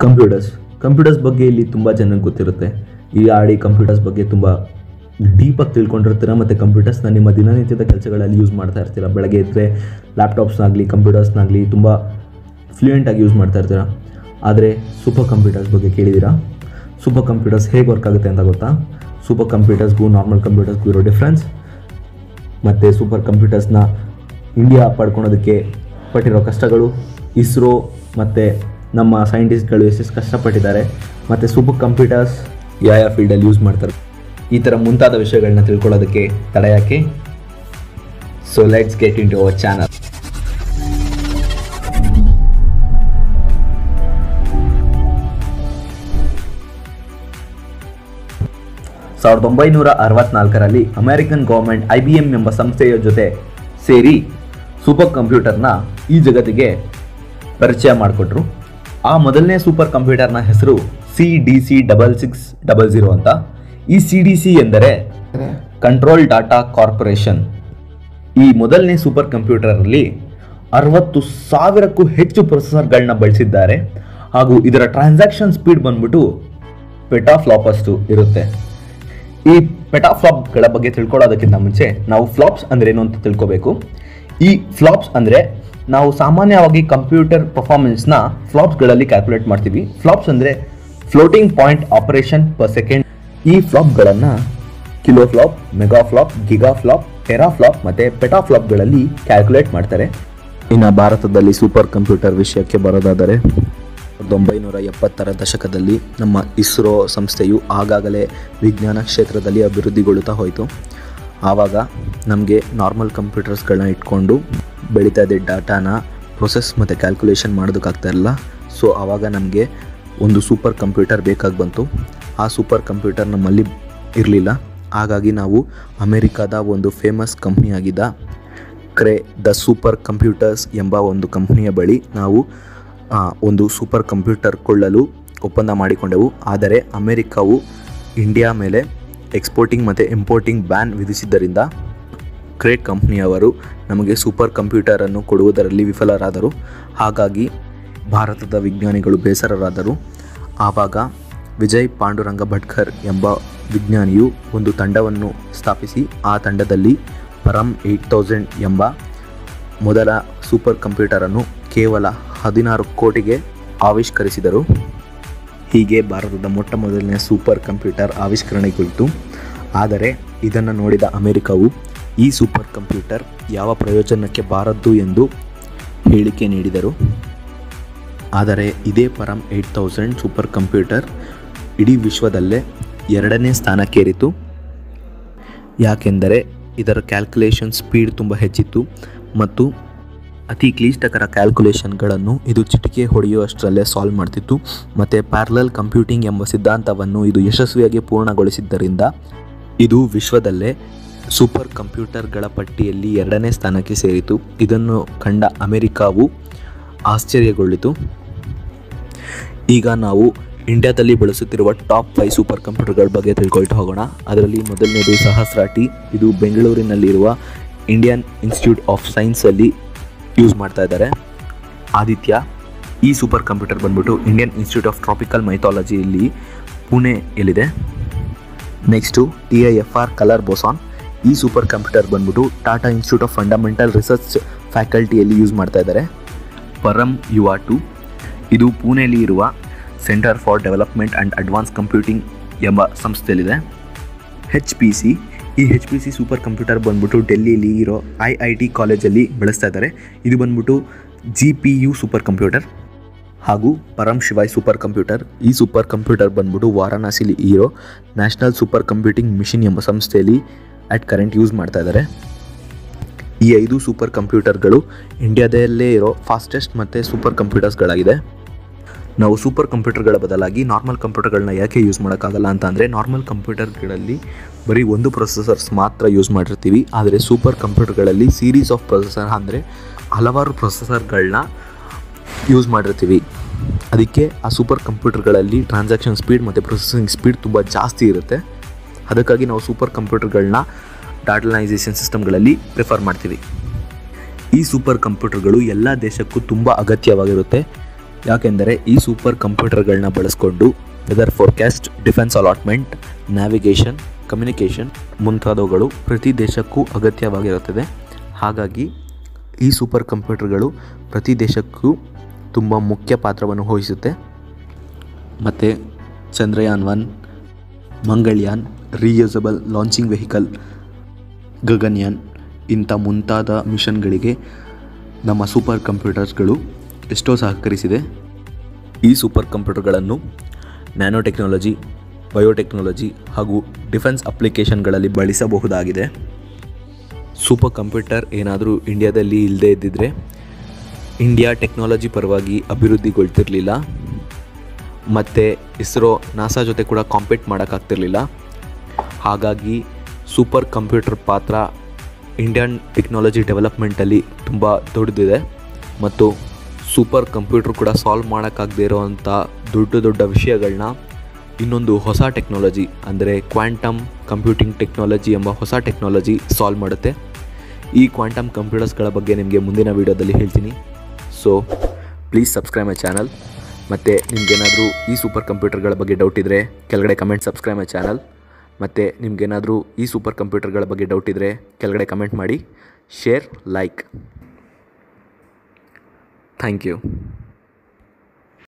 computers computers ಬಗ್ಗೆ ಇಲ್ಲಿ ತುಂಬ ಜನಕ್ಕೆ ಗೊತ್ತಿರುತ್ತೆ ಈ ಆಡಿ ಕಂಪ್ಯೂಟರ್ಸ್ ಬಗ್ಗೆ ತುಂಬ ಡೀಪಾಗಿ ತಿಳ್ಕೊಂಡಿರ್ತೀರ ಮತ್ತು ಕಂಪ್ಯೂಟರ್ಸ್ನ ನಿಮ್ಮ ದಿನನಿತ್ಯದ ಕೆಲಸಗಳಲ್ಲಿ ಯೂಸ್ ಮಾಡ್ತಾ ಇರ್ತೀರ ಬೆಳಗ್ಗೆ ಎದ್ದರೆ ಲ್ಯಾಪ್ಟಾಪ್ಸ್ನಾಗಲಿ ಕಂಪ್ಯೂಟರ್ಸ್ನಾಗಲಿ ತುಂಬ ಫ್ಲೂಯೆಂಟಾಗಿ ಯೂಸ್ ಮಾಡ್ತಾ ಇರ್ತೀರ ಆದರೆ ಸೂಪರ್ ಕಂಪ್ಯೂಟರ್ಸ್ ಬಗ್ಗೆ ಕೇಳಿದ್ದೀರಾ ಸೂಪರ್ ಕಂಪ್ಯೂಟರ್ಸ್ ಹೇಗೆ ವರ್ಕ್ ಆಗುತ್ತೆ ಅಂತ ಗೊತ್ತಾ ಸೂಪರ್ ಕಂಪ್ಯೂಟರ್ಸ್ಗೂ ನಾರ್ಮಲ್ ಕಂಪ್ಯೂಟರ್ಸ್ಗೂ ಇರೋ ಡಿಫ್ರೆನ್ಸ್ ಮತ್ತು ಸೂಪರ್ ಕಂಪ್ಯೂಟರ್ಸ್ನ ಇಂಡಿಯಾ ಪಡ್ಕೊಳೋದಕ್ಕೆ ಪಟ್ಟಿರೋ ಕಷ್ಟಗಳು ಇಸ್ರೋ ಮತ್ತು ನಮ್ಮ ಸೈಂಟಿಸ್ಟ್ಗಳು ಎಷ್ಟೆಷ್ಟು ಕಷ್ಟಪಟ್ಟಿದ್ದಾರೆ ಮತ್ತು ಸೂಪರ್ ಕಂಪ್ಯೂಟರ್ಸ್ ಯಾವ ಯಾವ ಫೀಲ್ಡಲ್ಲಿ ಯೂಸ್ ಮಾಡ್ತಾರೆ ಈ ಥರ ಮುಂತಾದ ವಿಷಯಗಳನ್ನ ತಿಳ್ಕೊಳ್ಳೋದಕ್ಕೆ ತಡ ಯಾಕೆ so let's get into our channel ಸಾವಿರದ ಒಂಬೈನೂರ ಅರವತ್ನಾಲ್ಕರಲ್ಲಿ American government I B M ಎಂಬ ಸಂಸ್ಥೆಯ ಜೊತೆ ಸೇರಿ ಸೂಪರ್ ಕಂಪ್ಯೂಟರ್ನ ಈ ಜಗತ್ತಿಗೆ ಪರಿಚಯ ಮಾಡಿಕೊಟ್ರು ಆ ಮೊದಲನೇ ಸೂಪರ್ ಕಂಪ್ಯೂಟರ್ನ ಹೆಸರು C D C double six double zero ಅಂತ ಈ ಸಿ ಡಿ ಸಿ ಎಂದರೆ ಕಂಟ್ರೋಲ್ ಡಾಟಾ ಕಾರ್ಪೊರೇಷನ್ ಈ ಮೊದಲನೇ ಸೂಪರ್ ಕಂಪ್ಯೂಟರಲ್ಲಿ ಅರವತ್ತು ಸಾವಿರಕ್ಕೂ ಹೆಚ್ಚು ಪ್ರೊಸೆಸರ್ಗಳನ್ನ ಬಳಸಿದ್ದಾರೆ ಹಾಗೂ ಇದರ ಟ್ರಾನ್ಸಾಕ್ಷನ್ ಸ್ಪೀಡ್ ಬಂದ್ಬಿಟ್ಟು ಪೆಟಾಫ್ಲಾಪ್ ಅಷ್ಟು ಇರುತ್ತೆ ಈ ಪೆಟಾಫ್ಲಾಪ್ಗಳ ಬಗ್ಗೆ ತಿಳ್ಕೊಳ್ಳೋದಕ್ಕಿಂತ ಮುಂಚೆ ನಾವು ಫ್ಲಾಪ್ಸ್ ಅಂದ್ರೆ ಏನು ಅಂತ ತಿಳ್ಕೋಬೇಕು ಈ ಫ್ಲಾಪ್ಸ್ ಅಂದರೆ ನಾವು ಸಾಮಾನ್ಯವಾಗಿ ಕಂಪ್ಯೂಟರ್ ಪರ್ಫಾರ್ಮೆನ್ಸ್ನ ಫ್ಲಾಪ್ಸ್ಗಳಲ್ಲಿ ಕ್ಯಾಲ್ಕುಲೇಟ್ ಮಾಡ್ತೀವಿ ಫ್ಲಾಪ್ಸ್ ಅಂದರೆ floating point operation per second ಈ ಫ್ಲಾಪ್ಗಳನ್ನು kilo flop mega flop giga flop tera flop ಮತ್ತು ಪೆಟಾಫ್ಲಾಪ್ಗಳಲ್ಲಿ ಕ್ಯಾಲ್ಕುಲೇಟ್ ಮಾಡ್ತಾರೆ ಇನ್ನು ಭಾರತದಲ್ಲಿ ಸೂಪರ್ ಕಂಪ್ಯೂಟರ್ ವಿಷಯಕ್ಕೆ ಬರೋದಾದರೆ ಸಾವಿರದ ಒಂಬೈನೂರ ಎಪ್ಪತ್ತರ ದಶಕದಲ್ಲಿ ನಮ್ಮ ಇಸ್ರೋ ಸಂಸ್ಥೆಯು ಆಗಾಗಲೇ ವಿಜ್ಞಾನ ಕ್ಷೇತ್ರದಲ್ಲಿ ಅಭಿವೃದ್ಧಿಗೊಳ್ಳುತ್ತಾ ಹೋಯಿತು ಆವಾಗ ನಮಗೆ ನಾರ್ಮಲ್ ಕಂಪ್ಯೂಟರ್ಸ್ಗಳನ್ನ ಇಟ್ಕೊಂಡು ಬೆಳೀತಾ ಇದ್ದ ಡಾಟಾನ ಪ್ರೊಸೆಸ್ ಮತ್ತು ಕ್ಯಾಲ್ಕುಲೇಷನ್ ಮಾಡೋದಕ್ಕಾಗ್ತಾ ಇರಲಿಲ್ಲ ಸೊ ಆವಾಗ ನಮಗೆ ಒಂದು ಸೂಪರ್ ಕಂಪ್ಯೂಟರ್ ಬೇಕಾಗಿ ಬಂತು ಆ ಸೂಪರ್ ಕಂಪ್ಯೂಟರ್ ನಮ್ಮಲ್ಲಿ ಇರಲಿಲ್ಲ ಹಾಗಾಗಿ ನಾವು ಅಮೆರಿಕಾದ ಒಂದು ಫೇಮಸ್ ಕಂಪ್ನಿಯಾಗಿದ್ದ ಕ್ರೇ ದ ಸೂಪರ್ ಕಂಪ್ಯೂಟರ್ಸ್ ಎಂಬ ಒಂದು ಕಂಪ್ನಿಯ ಬಳಿ ನಾವು ಆ, ಒಂದು ಸೂಪರ್ ಕಂಪ್ಯೂಟರ್ ಕೊಳ್ಳಲು ಒಪ್ಪಂದ ಮಾಡಿಕೊಂಡೆವು ಆದರೆ ಅಮೆರಿಕವು ಇಂಡಿಯಾ ಮೇಲೆ ಎಕ್ಸ್ಪೋರ್ಟಿಂಗ್ ಮತ್ತು ಇಂಪೋರ್ಟಿಂಗ್ ಬ್ಯಾನ್ ವಿಧಿಸಿದ್ದರಿಂದ ಕ್ರೇಟ್ ಕಂಪ್ನಿಯವರು ನಮಗೆ ಸೂಪರ್ ಕಂಪ್ಯೂಟರನ್ನು ಕೊಡುವುದರಲ್ಲಿ ವಿಫಲರಾದರು ಹಾಗಾಗಿ ಭಾರತದ ವಿಜ್ಞಾನಿಗಳು ಬೇಸರರಾದರು ಆವಾಗ ವಿಜಯ್ ಪಾಂಡುರಂಗ ಭಟ್ಕರ್ ಎಂಬ ವಿಜ್ಞಾನಿಯು ಒಂದು ತಂಡವನ್ನು ಸ್ಥಾಪಿಸಿ ಆ ತಂಡದಲ್ಲಿ ಪರಂ ಏಯ್ಟ್ ತೌಸಂಡ್ ಎಂಬ ಮೊದಲ ಸೂಪರ್ ಕಂಪ್ಯೂಟರನ್ನು ಕೇವಲ ಹದಿನಾರು ಕೋಟಿಗೆ ಆವಿಷ್ಕರಿಸಿದರು ಹೀಗೆ ಭಾರತದ ಮೊಟ್ಟ ಮೊದಲನೇ ಸೂಪರ್ ಕಂಪ್ಯೂಟರ್ ಆವಿಷ್ಕರಣೆಗೊಳಿತು ಆದರೆ ಇದನ್ನು ನೋಡಿದ ಅಮೆರಿಕವು ಈ ಸೂಪರ್ ಕಂಪ್ಯೂಟರ್ ಯಾವ ಪ್ರಯೋಜನಕ್ಕೆ ಬಾರದ್ದು ಎಂದು ಹೇಳಿಕೆ ನೀಡಿದರು ಆದರೆ ಇದೇ Param eight thousand super computer ಇಡೀ ವಿಶ್ವದಲ್ಲೇ ಎರಡನೇ ಸ್ಥಾನಕ್ಕೇರಿತು ಯಾಕೆಂದರೆ ಇದರ ಕ್ಯಾಲ್ಕುಲೇಷನ್ ಸ್ಪೀಡ್ ತುಂಬ ಹೆಚ್ಚಿತ್ತು ಮತ್ತು ಅತಿ ಕ್ಲಿಷ್ಟಕರ ಕ್ಯಾಲ್ಕುಲೇಷನ್ಗಳನ್ನು ಇದು ಚಿಟಿಕೆ ಹೊಡೆಯುವಷ್ಟರಲ್ಲೇ ಸಾಲ್ವ್ ಮಾಡ್ತಿತ್ತು ಮತ್ತು ಪ್ಯಾರಲಲ್ ಕಂಪ್ಯೂಟಿಂಗ್ ಎಂಬ ಸಿದ್ಧಾಂತವನ್ನು ಇದು ಯಶಸ್ವಿಯಾಗಿ ಪೂರ್ಣಗೊಳಿಸಿದ್ದರಿಂದ ಇದು ವಿಶ್ವದಲ್ಲೇ ಸೂಪರ್ ಕಂಪ್ಯೂಟರ್ಗಳ ಪಟ್ಟಿಯಲ್ಲಿ ಎರಡನೇ ಸ್ಥಾನಕ್ಕೆ ಸೇರಿತು ಇದನ್ನು ಕಂಡ ಅಮೆರಿಕಾವು ಆಶ್ಚರ್ಯಗೊಳ್ಳಿತು ಈಗ ನಾವು ಇಂಡಿಯಾದಲ್ಲಿ ಬಳಸುತ್ತಿರುವ ಟಾಪ್ ಫೈವ್ ಸೂಪರ್ ಕಂಪ್ಯೂಟರ್ಗಳ ಬಗ್ಗೆ ತಿಳ್ಕೊಳ್ತಾ ಹೋಗೋಣ ಅದರಲ್ಲಿ ಮೊದಲನೇದು ಸಹಸ್ರಾಟಿ ಇದು ಬೆಂಗಳೂರಿನಲ್ಲಿರುವ ಇಂಡಿಯನ್ ಇನ್ಸ್ಟಿಟ್ಯೂಟ್ ಆಫ್ ಸೈನ್ಸಲ್ಲಿ ಯೂಸ್ ಮಾಡ್ತಾ ಇದ್ದಾರೆ ಆದಿತ್ಯ ಈ ಸೂಪರ್ ಕಂಪ್ಯೂಟರ್ ಬಂದ್ಬಿಟ್ಟು ಇಂಡಿಯನ್ ಇನ್ಸ್ಟಿಟ್ಯೂಟ್ ಆಫ್ ಟ್ರಾಪಿಕಲ್ ಮೈಥಾಲಜಿಯಲ್ಲಿ ಪುಣೆಯಲ್ಲಿದೆ next T I F R colour boson ಈ ಸೂಪರ್ ಕಂಪ್ಯೂಟರ್ ಬಂದ್ಬಿಟ್ಟು Tata institute of fundamental research ಫ್ಯಾಕಲ್ಟಿಯಲ್ಲಿ ಯೂಸ್ ಮಾಡ್ತಾ ಇದ್ದಾರೆ ಪರಂ ಯುವಾ ಟು ಇದು ಪುಣೆಯಲ್ಲಿ ಇರುವ centre for development and advance computing ಎಂಬ ಸಂಸ್ಥೆಯಲ್ಲಿದೆ ಹೆಚ್ ಪಿ ಸಿ ಈ H P C super computer ಬಂದ್ಬಿಟ್ಟು ಡೆಲ್ಲಿಯಲ್ಲಿ ಇರೋ ಐ ಐ ಟಿ ಕಾಲೇಜಲ್ಲಿ ಬಳಸ್ತಾ ಇದ್ದಾರೆ ಇದು ಬಂದ್ಬಿಟ್ಟು G P U super computer ಹಾಗೂ ಪರಂ ಶಿವಾಯ್ ಸೂಪರ್ ಕಂಪ್ಯೂಟರ್ ಈ ಸೂಪರ್ ಕಂಪ್ಯೂಟರ್ ಬಂದ್ಬಿಟ್ಟು ವಾರಾಣಸಿಲಿ ಇರೋ ನ್ಯಾಷನಲ್ ಸೂಪರ್ ಕಂಪ್ಯೂಟಿಂಗ್ ಮಿಷಿನ್ ಎಂಬ ಸಂಸ್ಥೆಯಲ್ಲಿ ಅಟ್ ಕರೆಂಟ್ ಯೂಸ್ ಮಾಡ್ತಾ ಇದ್ದಾರೆ ಈ ಐದು ಸೂಪರ್ ಕಂಪ್ಯೂಟರ್ಗಳು ಇಂಡಿಯಾದಲ್ಲೇ ಇರೋ ಫಾಸ್ಟೆಸ್ಟ್ ಮತ್ತು ಸೂಪರ್ ಕಂಪ್ಯೂಟರ್ಸ್ಗಳಾಗಿದೆ ನಾವು ಸೂಪರ್ ಕಂಪ್ಯೂಟರ್ಗಳ ಬದಲಾಗಿ ನಾರ್ಮಲ್ ಕಂಪ್ಯೂಟರ್ಗಳನ್ನ ಯಾಕೆ ಯೂಸ್ ಮಾಡೋಕ್ಕಾಗಲ್ಲ ಅಂತ ಅಂದರೆ ನಾರ್ಮಲ್ ಕಂಪ್ಯೂಟರ್ಗಳಲ್ಲಿ ಬರೀ ಒಂದು ಪ್ರೊಸೆಸರ್ಸ್ ಮಾತ್ರ ಯೂಸ್ ಮಾಡಿರ್ತೀವಿ ಆದರೆ ಸೂಪರ್ ಕಂಪ್ಯೂಟರ್ಗಳಲ್ಲಿ ಸೀರೀಸ್ ಆಫ್ ಪ್ರೊಸೆಸರ್ ಅಂದರೆ ಹಲವಾರು ಪ್ರೊಸೆಸರ್ಗಳನ್ನ ಯೂಸ್ ಮಾಡಿರ್ತೀವಿ ಅದಕ್ಕೆ ಆ ಸೂಪರ್ ಕಂಪ್ಯೂಟರ್ಗಳಲ್ಲಿ ಟ್ರಾನ್ಸಾಕ್ಷನ್ ಸ್ಪೀಡ್ ಮತ್ತು ಪ್ರೊಸೆಸಿಂಗ್ ಸ್ಪೀಡ್ ತುಂಬ ಜಾಸ್ತಿ ಇರುತ್ತೆ ಅದಕ್ಕಾಗಿ ನಾವು ಸೂಪರ್ ಕಂಪ್ಯೂಟರ್ಗಳನ್ನ ಡಾಟಲೈಸೇಷನ್ ಸಿಸ್ಟಮ್ಗಳಲ್ಲಿ ಪ್ರಿಫರ್ ಮಾಡ್ತೀವಿ ಈ ಸೂಪರ್ ಕಂಪ್ಯೂಟರ್ಗಳು ಎಲ್ಲ ದೇಶಕ್ಕೂ ತುಂಬ ಅಗತ್ಯವಾಗಿರುತ್ತೆ ಯಾಕೆಂದರೆ ಈ ಸೂಪರ್ ಕಂಪ್ಯೂಟರ್ಗಳನ್ನ ಬಳಸ್ಕೊಂಡು weather forecast defence allotment navigation communication ಮುಂತಾದವುಗಳು ಪ್ರತಿ ದೇಶಕ್ಕೂ ಅಗತ್ಯವಾಗಿರುತ್ತದೆ ಹಾಗಾಗಿ ಈ ಸೂಪರ್ ಕಂಪ್ಯೂಟರ್ಗಳು ಪ್ರತಿ ದೇಶಕ್ಕೂ ತುಂಬ ಮುಖ್ಯ ಪಾತ್ರವನ್ನು ವಹಿಸುತ್ತೆ ಮತ್ತು Chandrayaan one Mangalyaan reusable launching vehicle Gaganyaan ಇಂಥ ಮುಂತಾದ ಮಿಷನ್ಗಳಿಗೆ ನಮ್ಮ ಸೂಪರ್ ಕಂಪ್ಯೂಟರ್ಸ್ಗಳು ಎಷ್ಟೋ ಸಹಕರಿಸಿದೆ ಈ ಸೂಪರ್ ಕಂಪ್ಯೂಟರ್ಗಳನ್ನು ನ್ಯಾನೋ ಟೆಕ್ನಾಲಜಿ ಬಯೋಟೆಕ್ನಾಲಜಿ ಹಾಗೂ ಡಿಫೆನ್ಸ್ ಅಪ್ಲಿಕೇಶನ್ಗಳಲ್ಲಿ ಬಳಸಬಹುದಾಗಿದೆ ಸೂಪರ್ ಕಂಪ್ಯೂಟರ್ ಏನಾದರೂ ಇಂಡಿಯಾದಲ್ಲಿ ಇಲ್ಲದೇ ಇದ್ದಿದ್ರೆ ಇಂಡಿಯಾ ಟೆಕ್ನಾಲಜಿ ಪರವಾಗಿ ಅಭಿವೃದ್ಧಿಗೊಳ್ತಿರಲಿಲ್ಲ ಮತ್ತು ಇಸ್ರೋ ನಾಸಾ ಜೊತೆ ಕೂಡ ಕಾಂಪೀಟ್ ಮಾಡೋಕ್ಕಾಗ್ತಿರ್ಲಿಲ್ಲ ಹಾಗಾಗಿ ಸೂಪರ್ ಕಂಪ್ಯೂಟರ್ ಪಾತ್ರ ಇಂಡಿಯನ್ ಟೆಕ್ನಾಲಜಿ ಡೆವಲಪ್ಮೆಂಟಲ್ಲಿ ತುಂಬ ದೊಡ್ಡದಿದೆ ಮತ್ತು ಸೂಪರ್ ಕಂಪ್ಯೂಟರ್ ಕೂಡ ಸಾಲ್ವ್ ಮಾಡೋಕ್ಕಾಗದೇ ಇರೋವಂಥ ದೊಡ್ಡ ದೊಡ್ಡ ವಿಷಯಗಳನ್ನ ಇನ್ನೊಂದು ಹೊಸ ಟೆಕ್ನಾಲಜಿ ಅಂದರೆ ಕ್ವಾಂಟಮ್ ಕಂಪ್ಯೂಟಿಂಗ್ ಟೆಕ್ನಾಲಜಿ ಎಂಬ ಹೊಸ ಟೆಕ್ನಾಲಜಿ ಸಾಲ್ವ್ ಮಾಡುತ್ತೆ ಈ ಕ್ವಾಂಟಮ್ ಕಂಪ್ಯೂಟರ್ಸ್ಗಳ ಬಗ್ಗೆ ನಿಮಗೆ ಮುಂದಿನ ವೀಡಿಯೋದಲ್ಲಿ ಹೇಳ್ತೀನಿ so please subscribe my channel ಮತ್ತು ನಿಮ್ಗೇನಾದರೂ ಈ ಸೂಪರ್ ಕಂಪ್ಯೂಟರ್ಗಳ ಬಗ್ಗೆ ಡೌಟ್ ಇದ್ದರೆ ಕೆಳಗಡೆ ಕಮೆಂಟ್ ಸಬ್ಸ್ಕ್ರೈಬ್ ಮೈ ಚಾನಲ್ ಮತ್ತು ನಿಮ್ಗೇನಾದರೂ ಈ ಸೂಪರ್ ಕಂಪ್ಯೂಟರ್ಗಳ ಬಗ್ಗೆ ಡೌಟ್ ಇದ್ದರೆ ಕೆಳಗಡೆ ಕಮೆಂಟ್ ಮಾಡಿ ಶೇರ್ ಲೈಕ್ ಥ್ಯಾಂಕ್ ಯು